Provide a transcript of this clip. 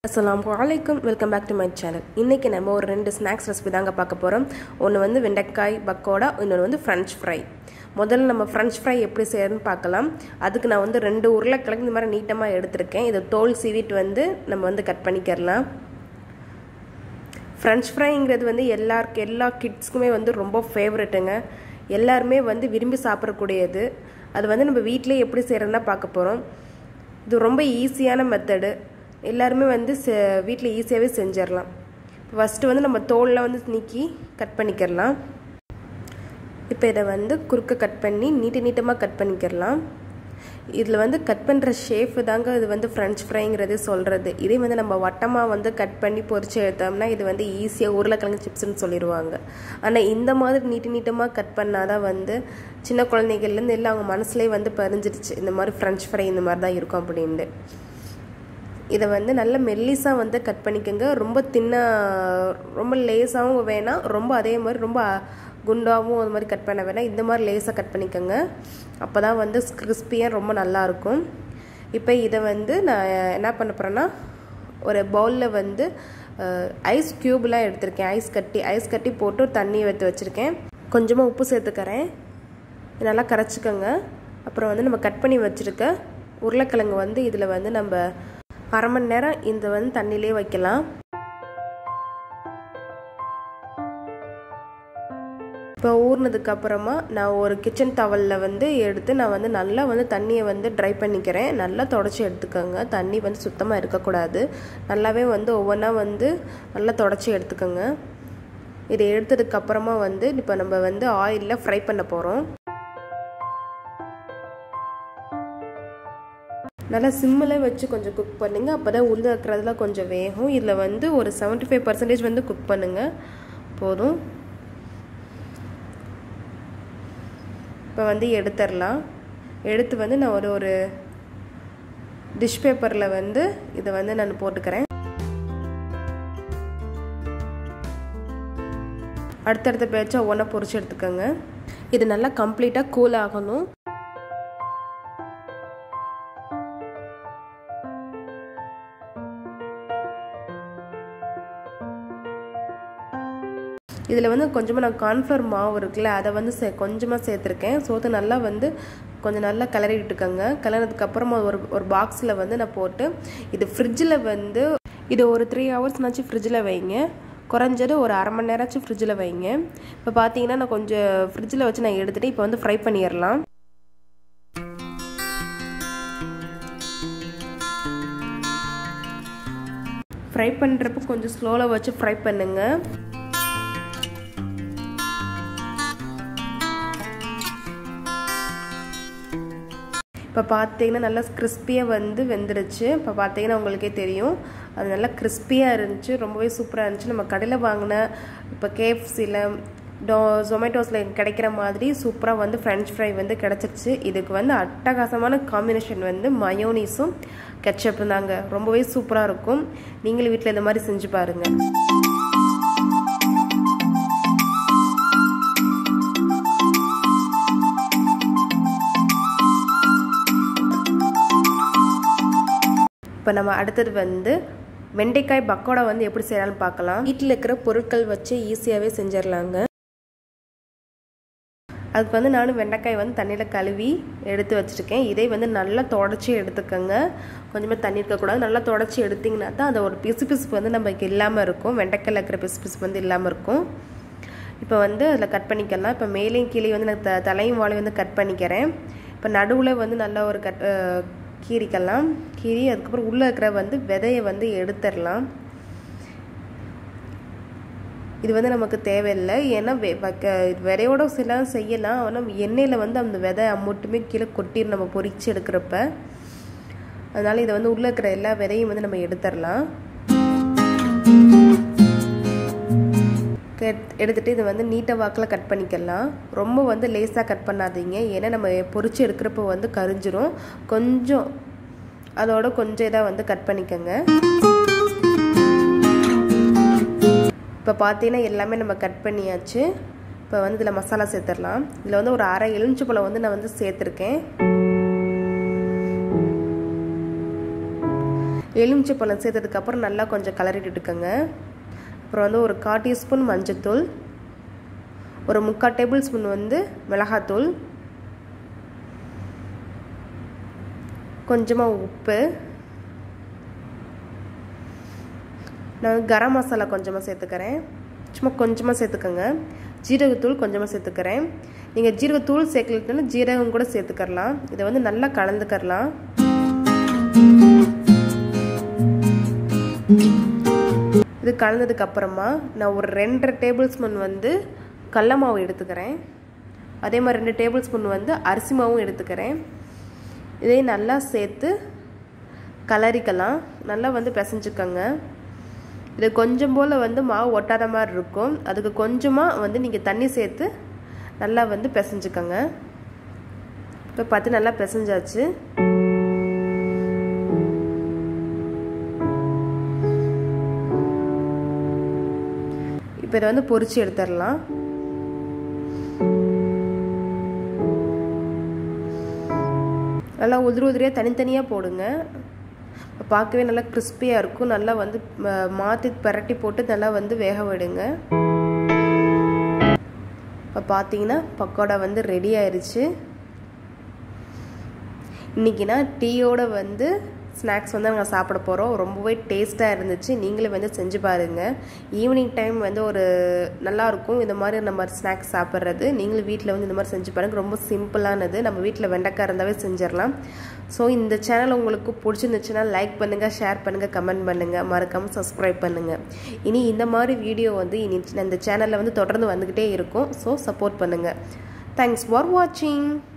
அஸ்ஸலாமு அலைக்கும் welcome back to my channel இன்றைக்கி நம்ம ஒரு ரெண்டு ஸ்நாக்ஸ் ரெசிபி தாங்க பார்க்க போகிறோம் ஒன்று வந்து வெண்டைக்காய் பக்கோடா இன்னொன்று வந்து ஃப்ரெஞ்ச் ஃப்ரை முதல்ல நம்ம ஃப்ரெஞ்ச் ஃப்ரை எப்படி செய்யறதுன்னு பார்க்கலாம் அதுக்கு நான் வந்து ரெண்டு உருளைக்கிழங்கு இந்த மாதிரி நீட்டமாக எடுத்திருக்கேன் இதை தோல் சீவிட்டு வந்து நம்ம வந்து கட் பண்ணிக்கிறலாம் ஃப்ரெஞ்ச் ஃப்ரைங்கிறது வந்து எல்லாருக்கு எல்லா கிட்ஸ்க்குமே வந்து ரொம்ப ஃபேவரெட்டுங்க எல்லாருமே வந்து விரும்பி சாப்பிடக்கூடியது அது வந்து நம்ம வீட்டிலே எப்படி செய்கிறதுனா பார்க்க போகிறோம் இது ரொம்ப ஈஸியான மெத்தடு எல்லாருமே வந்து செ வீட்டில் ஈஸியாகவே செஞ்சிடலாம் ஃபஸ்ட்டு வந்து நம்ம தோலில் வந்து நீக்கி கட் பண்ணிக்கிறலாம் இப்போ இதை வந்து குறுக்க கட் பண்ணி நீட்ட நீட்டமாக கட் பண்ணிக்கிறலாம் இதில் வந்து கட் பண்ணுற ஷேஃப் தாங்க இது வந்து ஃப்ரெஞ்ச் ஃப்ரைங்கிறது சொல்கிறது இதே வந்து நம்ம வட்டமாக வந்து கட் பண்ணி பொறிச்சு எடுத்தோம்னா இது வந்து ஈஸியாக உருளைக்கிழங்கு சிப்ஸ்னு சொல்லிடுவாங்க ஆனால் இந்த மாதிரி நீட்டு நீட்டமாக கட் பண்ணால் தான் வந்து சின்ன குழந்தைகள்லேருந்து எல்லாம் அவங்க மனசுலேயே வந்து பறிஞ்சிடுச்சு இந்த மாதிரி ஃப்ரெஞ்ச் ஃப்ரை இந்த மாதிரி தான் இருக்கும் அப்படின்ட்டு இதை வந்து நல்ல மெல்லிஸாக வந்து கட் பண்ணிக்கோங்க ரொம்ப தின்ன ரொம்ப லேஸாகவும் வேணாம் ரொம்ப அதே மாதிரி ரொம்ப குண்டாகவும் அது மாதிரி கட் பண்ண வேணாம் இந்த மாதிரி லேஸாக கட் பண்ணிக்கோங்க அப்போ தான் வந்து கிறிஸ்பியாக ரொம்ப நல்லாயிருக்கும் இப்போ இதை வந்து நான் என்ன பண்ண போகிறேன்னா ஒரு பவுலில் வந்து ஐஸ் க்யூப்லாம் எடுத்திருக்கேன் ஐஸ் கட்டி ஐஸ் கட்டி போட்டு தண்ணி எடுத்து வச்சுருக்கேன் கொஞ்சமாக உப்பு சேர்த்துக்கிறேன் நல்லா கரைச்சிக்கோங்க அப்புறம் வந்து நம்ம கட் பண்ணி வச்சுருக்க உருளைக்கிழங்கு வந்து இதில் வந்து நம்ம அரை மணி நேரம் இந்த வந்து தண்ணியிலே வைக்கலாம் இப்போ ஊறினதுக்கு அப்புறமா நான் ஒரு கிச்சன் டவலில் வந்து எடுத்து நான் வந்து நல்லா வந்து தண்ணியை வந்து ட்ரை பண்ணிக்கிறேன் நல்லா தொடச்சி எடுத்துக்கோங்க தண்ணி வந்து சுத்தமாக இருக்கக்கூடாது நல்லாவே வந்து ஒவ்வொன்றா வந்து நல்லா தொடச்சி எடுத்துக்கோங்க இதை எடுத்ததுக்கு அப்புறமா வந்து இப்போ நம்ம வந்து ஆயிலில் ஃப்ரை பண்ண போகிறோம் நல்லா சிம்மில் வச்சு கொஞ்சம் குக் பண்ணுங்க அப்போ தான் உள்ள இருக்கிறதுல கொஞ்சம் வேகும் இதில் வந்து ஒரு செவன்ட்டி ஃபைவ் பர்சன்டேஜ் வந்து குக் பண்ணுங்கள் போதும் இப்போ வந்து எடுத்துடலாம் எடுத்து வந்து நான் ஒரு ஒரு டிஷ் பேப்பரில் வந்து இதை வந்து நான் போட்டுக்கிறேன் அடுத்தடுத்த பேச்சா ஒவ்வொன்றா பொறிச்சு எடுத்துக்கோங்க இது நல்லா கம்ப்ளீட்டாக கூல் ஆகணும் இதில் வந்து கொஞ்சமாக நான் கார்ன்ஃப்ளவர் மாவு இருக்குல்ல அதை வந்து சே கொஞ்சமாக சேர்த்துருக்கேன் சோத்து நல்லா வந்து கொஞ்சம் நல்லா கிளறி விட்டுக்கோங்க கிளறதுக்கப்புறமா ஒரு ஒரு பாக்ஸில் வந்து நான் போட்டு இது ஃப்ரிட்ஜில் வந்து இது ஒரு த்ரீ ஹவர்ஸ்னாச்சும் ஃப்ரிட்ஜில் வைங்க குறைஞ்சது ஒரு அரை மணி நேரமாச்சும் ஃப்ரிட்ஜில் வைங்க இப்போ பார்த்தீங்கன்னா நான் கொஞ்சம் ஃப்ரிட்ஜில் வச்சு நான் எடுத்துகிட்டு இப்போ வந்து ஃப்ரை பண்ணிடலாம் ஃப்ரை பண்ணுறப்போ கொஞ்சம் ஸ்லோவில் வச்சு ஃப்ரை பண்ணுங்கள் இப்போ பார்த்தீங்கன்னா நல்லா கிறிஸ்பியாக வந்து வெந்துருச்சு இப்போ பார்த்தீங்கன்னா உங்களுக்கே தெரியும் அது நல்லா கிறிஸ்பியாக இருந்துச்சு ரொம்பவே சூப்பராக இருந்துச்சு நம்ம கடையில் வாங்கின இப்போ கேஎஃப்சியில் டோ ஜொமேட்டோஸில் கிடைக்கிற மாதிரி சூப்பராக வந்து ஃப்ரெஞ்ச் ஃப்ரை வந்து கிடச்சிருச்சு இதுக்கு வந்து அட்டகாசமான காம்பினேஷன் வந்து மயோனீஸும் கெச்சப்பும் தாங்க ரொம்பவே சூப்பராக இருக்கும் நீங்களும் வீட்டில் இந்த மாதிரி செஞ்சு பாருங்கள் இப்போ நம்ம அடுத்தது வந்து வெண்டைக்காய் பக்கோடா வந்து எப்படி செய்யலாம்னு பார்க்கலாம் வீட்டில் இருக்கிற பொருட்கள் வச்சு ஈஸியாகவே செஞ்சிடலாங்க அதுக்கு வந்து நான் வெண்டைக்காய் வந்து தண்ணியில் கழுவி எடுத்து வச்சுருக்கேன் இதை வந்து நல்லா தொடச்சி எடுத்துக்கோங்க கொஞ்சமாக தண்ணி இருக்கக்கூடாது நல்லா தொடச்சி எடுத்திங்கன்னா தான் அந்த ஒரு பிசு பிசுப்பு வந்து நமக்கு இல்லாமல் இருக்கும் வெண்டைக்காயில் இருக்கிற பிசு பிசுப்பு வந்து இல்லாமல் இருக்கும் இப்போ வந்து அதில் கட் பண்ணிக்கலாம் இப்போ மேலேயும் கீழே வந்து நான் த தலையும் வாழையும் வந்து கட் பண்ணிக்கிறேன் இப்போ நடுவில் வந்து நல்லா ஒரு கட் கீரிக்கலாம் கீரி அதுக்கப்புறம் உள்ளே இருக்கிற வந்து விதையை வந்து எடுத்துடலாம் இது வந்து நமக்கு தேவையில்லை ஏன்னா விதையோட சில செய்யலாம் ஆனால் எண்ணெயில் வந்து அந்த விதை மட்டுமே கீழே கொட்டிடும் நம்ம பொறிச்சு எடுக்கிறப்ப அதனால் இதை வந்து உள்ளே இருக்கிற எல்லா விதையும் வந்து நம்ம எடுத்துடலாம் எடுத்துகிட்டு இதை வந்து நீட்டாக வாக்கில் கட் பண்ணிக்கலாம் ரொம்ப வந்து லேஸாக கட் பண்ணாதீங்க ஏன்னா நம்ம பொறிச்சு எடுக்கிறப்போ வந்து கரிஞ்சிரும் கொஞ்சம் அதோட கொஞ்சம் இதாக வந்து கட் பண்ணிக்கோங்க இப்போ பார்த்தீங்கன்னா எல்லாமே நம்ம கட் பண்ணியாச்சு இப்போ வந்து இதில் மசாலா சேர்த்துடலாம் இதில் வந்து ஒரு அரை எலுமிச்சை பழம் வந்து நான் வந்து சேர்த்துருக்கேன் எலுமிச்சை பழம் சேர்த்ததுக்கப்புறம் நல்லா கொஞ்சம் கலரிட்டுட்டுக்கோங்க அப்புறம் வந்து ஒரு கால் டீஸ்பூன் மஞ்சத்தூள் ஒரு முக்கால் டேபிள் ஸ்பூன் வந்து மிளகாத்தூள் கொஞ்சமாக உப்பு நான் கரம் மசாலா கொஞ்சமாக சேர்த்துக்கிறேன் சும்மா கொஞ்சமாக சேர்த்துக்கோங்க ஜீரகத்தூள் கொஞ்சமாக சேர்த்துக்கிறேன் நீங்கள் ஜீரகத்தூள் சேர்க்கலனாலும் ஜீரகம் கூட சேர்த்துக்கரலாம் இதை வந்து நல்லா கலந்துக்கரலாம் இது கலந்ததுக்கு அப்புறமா நான் ஒரு ரெண்டரை டேபிள் ஸ்பூன் வந்து கடல மாவு எடுத்துக்கிறேன் அதே மாதிரி ரெண்டு டேபிள் ஸ்பூன் வந்து அரிசி மாவும் எடுத்துக்கிறேன் இதையும் நல்லா சேர்த்து கலரிக்கலாம் நல்லா வந்து பிசைஞ்சுக்கோங்க இது கொஞ்சம் போல் வந்து மாவு ஒட்டாத மாதிரி இருக்கும் அதுக்கு கொஞ்சமாக வந்து நீங்கள் தண்ணி சேர்த்து நல்லா வந்து பிசைஞ்சுக்கோங்க இப்போ பார்த்து நல்லா பிசைஞ்சாச்சு இப்போ இதை வந்து பொறிச்சு எடுத்துடலாம் நல்லா உதிரி உதிரியாக தனித்தனியாக போடுங்க பார்க்கவே நல்லா கிறிஸ்பியாக இருக்கும் நல்லா வந்து மாற்றி பரட்டி போட்டு நல்லா வந்து வேக விடுங்க இப்போ பார்த்தீங்கன்னா பக்கோடா வந்து ரெடி ஆயிடுச்சு இன்றைக்கி நான் டீயோட வந்து ஸ்நாக்ஸ் வந்து நாங்கள் சாப்பிட போகிறோம் ரொம்பவே டேஸ்ட்டாக இருந்துச்சு நீங்களே வந்து செஞ்சு பாருங்கள் ஈவினிங் டைம் வந்து ஒரு நல்லாயிருக்கும் இந்த மாதிரி நம்ம ஸ்நாக்ஸ் சாப்பிட்றது நீங்களும் வீட்டில் வந்து இந்த மாதிரி செஞ்சு பாருங்கள் ரொம்ப சிம்பிளானது நம்ம வீட்டில் வெண்டைக்காய் இருந்தாவே செஞ்சிடலாம் ஸோ இந்த சேனல் உங்களுக்கு பிடிச்சிருந்துச்சுன்னா லைக் பண்ணுங்கள் ஷேர் பண்ணுங்கள் கமெண்ட் பண்ணுங்கள் மறக்காமல் சப்ஸ்கிரைப் பண்ணுங்கள் இனி இந்த மாதிரி வீடியோ வந்து இனி இந்த சேனலில் வந்து தொடர்ந்து வந்துக்கிட்டே இருக்கும் ஸோ சப்போர்ட் பண்ணுங்கள் தேங்க்ஸ் ஃபார் வாட்சிங்